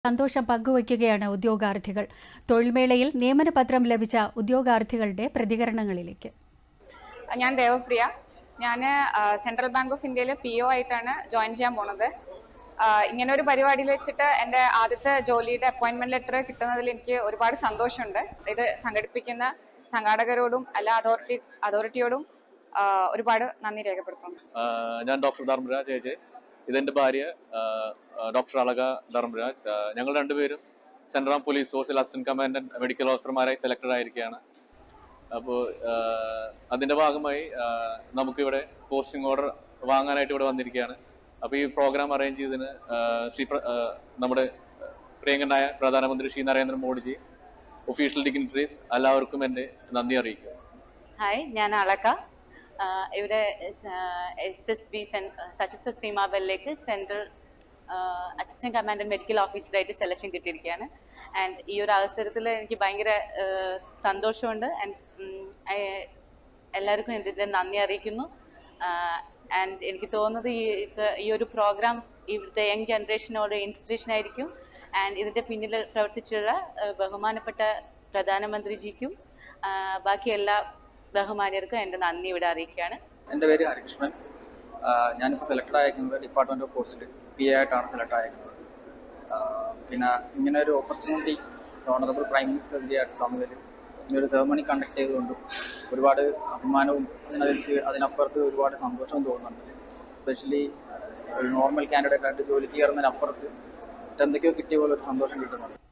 സന്തോഷം പങ്കുവയ്ക്കുകയാണ് ഉദ്യോഗാർത്ഥികൾ തൊഴിൽമേളയിൽ നിയമനപത്രം ലഭിച്ച ഉദ്യോഗാർത്ഥികളുടെ പ്രതികരണങ്ങളിലേക്ക് ഞാൻ ദേവപ്രിയ ഞാൻ സെൻട്രൽ ബാങ്ക് ഓഫ് ഇന്ത്യയിൽ പി ഒ ആയിട്ടാണ് ജോയിൻ ചെയ്യാൻ പോണത് ആ, ഇങ്ങനെ ഒരു പരിപാടിയിൽ വെച്ചിട്ട് എൻ്റെ ആദ്യത്തെ ജോലിയുടെ അപ്പോയിന്റ്മെന്റ് ലെറ്റർ കിട്ടുന്നതിൽ എനിക്ക് ഒരുപാട് സന്തോഷമുണ്ട് ഇത് സംഘടിപ്പിക്കുന്ന സംഘാടകരോടും എല്ലാ അതോറിറ്റി അതോറിറ്റിയോടും ആ, ഒരുപാട് നന്ദി രേഖപ്പെടുത്തുന്നു ആഹ് ഞാൻ ഡോക്ടർ ധർമ്മരാജ് ഏജെ ഇതെന്റെ ഭാര്യ ആഹ് ഡോക്ടർ അളക ധർമ്മരാജ് ആഹ് ഞങ്ങൾ രണ്ടുപേരും central police social assistant commandant medical ഓഫീസർമാരായി സെലക്ടഡ് ആയിരിക്കുകയാണ് അപ്പോൾ അതിന്റെ ഭാഗമായി ആഹ് നമുക്കിവിടെ പോസ്റ്റിംഗ് ഓർഡർ വാങ്ങാനായിട്ട് ഇവിടെ വന്നിരിക്കുകയാണ് അപ്പോൾ ഈ പ്രോഗ്രാം അറേഞ്ച് ചെയ്തതിന് ആഹ് ശ്രീ പ്ര- ആഹ് നമ്മുടെ പ്രിയങ്കനായ പ്രധാനമന്ത്രി ശ്രീ നരേന്ദ്രമോദിജി ഒഫീഷ്യൽ ഡിഗ്നിറ്ററീസ് എല്ലാവർക്കും എൻ്റെ നന്ദി അറിയിക്കുന്നു ഹായ് ഞാൻ അളക്ക ആഹ് ഇവിടെ എസ് എസ് ബി സശസ്ത്ര സീമാബലിലേക്ക് സെൻട്രൽ അസിസ്റ്റന്റ് കമാൻഡർ മെഡിക്കൽ ഓഫീസറായിട്ട് സെലക്ഷൻ കിട്ടിയിരിക്കുകയാണ് ആൻഡ് ഈ ഒരു അവസരത്തിൽ എനിക്ക് ഭയങ്കര ആഹ് സന്തോഷമുണ്ട് ആൻഡ് എല്ലാവർക്കും ഇതിൻ്റെ നന്ദി അറിയിക്കുന്നു ആൻഡ് എനിക്ക് തോന്നുന്നത് ഈ ഇത് ഈ ഒരു പ്രോഗ്രാം ഇവിടുത്തെ യങ് ജനറേഷനോട് ഇൻസ്പിറേഷൻ ആയിരിക്കും ആൻഡ് ഇതിൻ്റെ പിന്നിൽ പ്രവർത്തിച്ചുള്ള ആഹ് ബഹുമാനപ്പെട്ട പ്രധാനമന്ത്രിജിക്കും ആഹ് ബാക്കി എല്ലാ ബഹുമാന്യർക്കും എൻ്റെ നന്ദി ഇവിടെ അറിയിക്കുകയാണ് എൻ്റെ പേര് ഹരികൃഷ്ണൻ ആഹ് ഞാനിപ്പോൾ സെലക്ട് ആയിരിക്കുന്നത് ഡിപ്പാർട്ട്മെൻറ്റ് ഓഫ് പോസ്റ്റിൽ പി എ ആയിട്ടാണ് സെലക്ട് ആയിരിക്കുന്നത് ആഹ് പിന്നെ ഇങ്ങനെ ഒരു ഓപ്പർച്യൂണിറ്റി ഓണറബിൾ പ്രൈം മിനിസ്റ്റർ ആയിട്ട് തന്നതിൽ ഇങ്ങനൊരു സെറമണി കണ്ടക്ട് ചെയ്തുകൊണ്ടും ഒരുപാട് അഭിമാനവും അതിനനുസരിച്ച് അതിനപ്പുറത്ത് ഒരുപാട് സന്തോഷവും തോന്നുന്നുണ്ട് എസ്പെഷ്യലി ഒരു നോർമൽ കാൻഡിഡേറ്റ് ആയിട്ട് ജോലിക്ക് കയറുന്നതിനപ്പുറത്ത് എന്തൊക്കെയോ കിട്ടിയ പോലെ ഒരു സന്തോഷം കിട്ടുന്നുണ്ട്